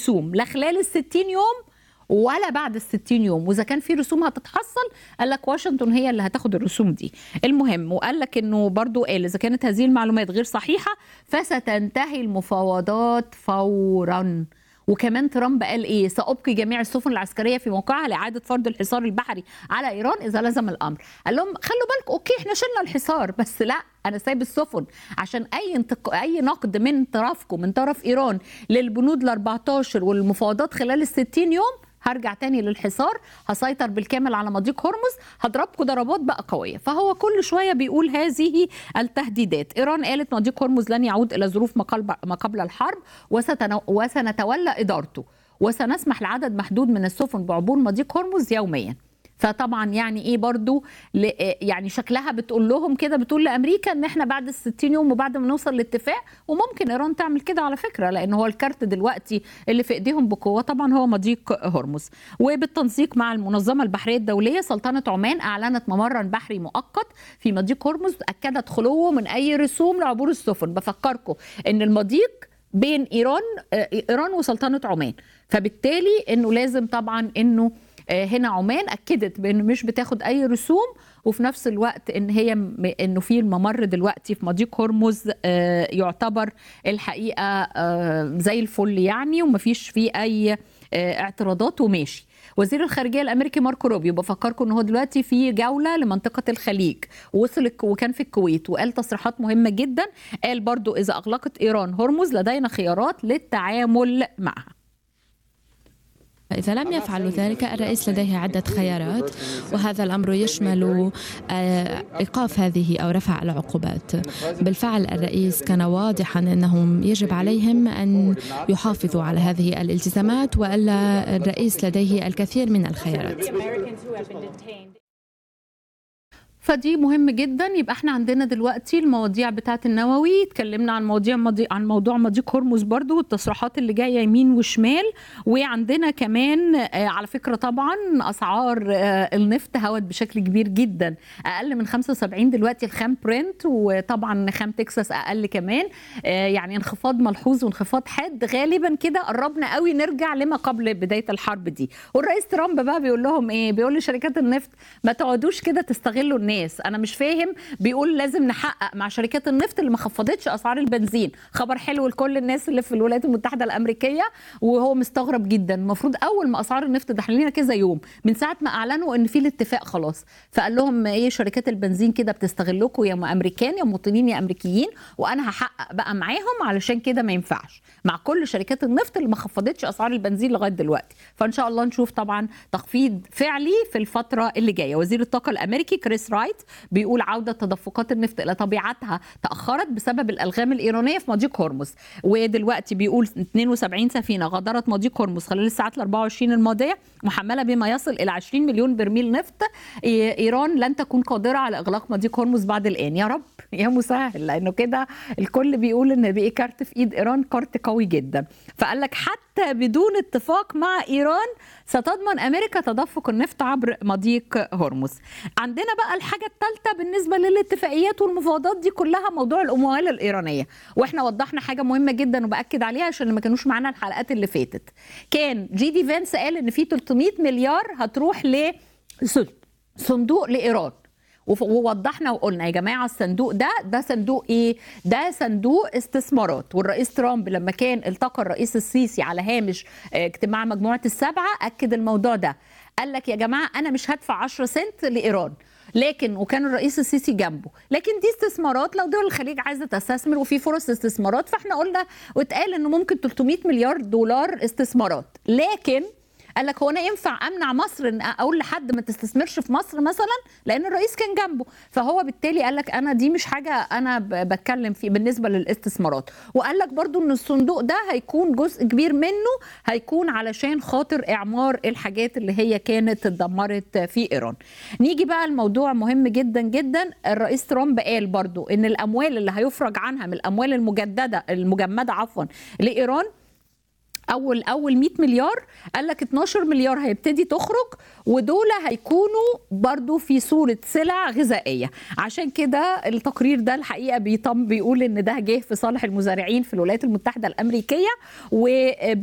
رسوم لا خلال ال 60 يوم ولا بعد ال 60 يوم واذا كان في رسوم هتتحصل قال لك واشنطن هي اللي هتاخد الرسوم دي المهم وقال لك انه برضو قال اذا كانت هذه المعلومات غير صحيحه فستنتهي المفاوضات فورا وكمان ترامب قال ايه سابقي جميع السفن العسكريه في موقعها لاعاده فرض الحصار البحري على ايران اذا لزم الامر قال لهم خلوا بالكم اوكي احنا شلنا الحصار بس لا انا سايب السفن عشان اي انتق... اي نقد من طرفكم من طرف ايران للبنود ال 14 والمفاوضات خلال ال 60 يوم هرجع تاني للحصار هسيطر بالكامل على مضيق هرمز هضربكم ضربات بقى قويه فهو كل شويه بيقول هذه التهديدات ايران قالت مضيق هرمز لن يعود الى ظروف ما قبل الحرب وستنو... وسنتولى ادارته وسنسمح لعدد محدود من السفن بعبور مضيق هرمز يوميا فطبعا يعني ايه برضو يعني شكلها بتقول لهم كده بتقول لامريكا ان احنا بعد ال 60 يوم وبعد ما نوصل لاتفاق وممكن ايران تعمل كده على فكره لان هو الكارت دلوقتي اللي في ايديهم بقوه طبعا هو مضيق هرمز وبالتنسيق مع المنظمه البحريه الدوليه سلطنه عمان اعلنت ممرا بحري مؤقت في مضيق هرمز اكدت خلوه من اي رسوم لعبور السفن بفكركم ان المضيق بين ايران ايران وسلطنه عمان فبالتالي انه لازم طبعا انه هنا عمان اكدت بان مش بتاخد اي رسوم وفي نفس الوقت ان هي انه في الممر دلوقتي في مضيق هرمز يعتبر الحقيقه زي الفل يعني ومفيش فيه اي اعتراضات وماشي وزير الخارجيه الامريكي ماركو روبيو بفكركم ان هو دلوقتي في جوله لمنطقه الخليج وصل وكان في الكويت وقال تصريحات مهمه جدا قال برضو اذا اغلقت ايران هرمز لدينا خيارات للتعامل معها إذا لم يفعلوا ذلك الرئيس لديه عدة خيارات وهذا الأمر يشمل إيقاف هذه أو رفع العقوبات بالفعل الرئيس كان واضحا أنهم يجب عليهم أن يحافظوا على هذه الالتزامات وألا الرئيس لديه الكثير من الخيارات فدي مهم جدا يبقى احنا عندنا دلوقتي المواضيع بتاعه النووي اتكلمنا عن مواضيع مضي... عن موضوع مضيق هرمز برضو والتصريحات اللي جايه يمين وشمال وعندنا كمان آه على فكره طبعا اسعار آه النفط هوت بشكل كبير جدا اقل من 75 دلوقتي الخام برنت وطبعا خام تكساس اقل كمان آه يعني انخفاض ملحوظ وانخفاض حاد غالبا كده قربنا قوي نرجع لما قبل بدايه الحرب دي والرئيس ترامب بقى بيقول لهم ايه بيقول لشركات النفط ما تقعدوش كده تستغلوا الناس الناس انا مش فاهم بيقول لازم نحقق مع شركات النفط اللي ما خفضتش اسعار البنزين خبر حلو لكل الناس اللي في الولايات المتحده الامريكيه وهو مستغرب جدا المفروض اول ما اسعار النفط داخلين لنا كذا يوم من ساعه ما اعلنوا ان في الاتفاق خلاص فقال لهم ايه شركات البنزين كده بتستغلكم يا امريكان يا مواطنين يا امريكيين وانا هحقق بقى معاهم علشان كده ما ينفعش مع كل شركات النفط اللي ما خفضتش اسعار البنزين لغايه دلوقتي فان شاء الله نشوف طبعا تخفيض فعلي في الفتره اللي جايه وزير الطاقه الامريكي كريس رايت بيقول عودة تدفقات النفط إلى طبيعتها تأخرت بسبب الألغام الإيرانية في مضيق هرمز ودلوقتي بيقول 72 سفينة غادرت مضيق هرمز خلال الساعات ال 24 الماضية محملة بما يصل إلى 20 مليون برميل نفط إيران لن تكون قادرة على إغلاق مضيق هرمز بعد الآن يا رب يا مسهل لأنه كده الكل بيقول إن بقي كارت في إيد إيران كارت قوي جدا فقال لك حتى بدون اتفاق مع إيران ستضمن أمريكا تدفق النفط عبر مضيق هرمز عندنا بقى الحاجة الثالثة بالنسبة للاتفاقيات والمفاوضات دي كلها موضوع الأموال الإيرانية واحنا وضحنا حاجة مهمة جدا وبأكد عليها عشان ما كانوش معانا الحلقات اللي فاتت كان جي دي فانس قال إن في 300 مليار هتروح لصندوق لإيران ووضحنا وقلنا يا جماعه الصندوق ده ده صندوق ايه؟ ده صندوق استثمارات والرئيس ترامب لما كان التقى الرئيس السيسي على هامش اجتماع مجموعه السبعه اكد الموضوع ده قال لك يا جماعه انا مش هدفع 10 سنت لايران لكن وكان الرئيس السيسي جنبه لكن دي استثمارات لو دول الخليج عايزه تستثمر وفي فرص استثمارات فاحنا قلنا واتقال انه ممكن 300 مليار دولار استثمارات لكن قال لك هو انا ينفع امنع مصر ان اقول لحد ما تستثمرش في مصر مثلا لان الرئيس كان جنبه فهو بالتالي قال لك انا دي مش حاجه انا بتكلم فيه بالنسبه للاستثمارات وقال لك برضو ان الصندوق ده هيكون جزء كبير منه هيكون علشان خاطر اعمار الحاجات اللي هي كانت اتدمرت في ايران نيجي بقى الموضوع مهم جدا جدا الرئيس ترامب قال برضو ان الاموال اللي هيفرج عنها من الاموال المجدده المجمده عفوا لايران اول اول 100 مليار قال لك 12 مليار هيبتدي تخرج ودول هيكونوا برضو في صوره سلع غذائيه عشان كده التقرير ده الحقيقه بيطم بيقول ان ده جه في صالح المزارعين في الولايات المتحده الامريكيه و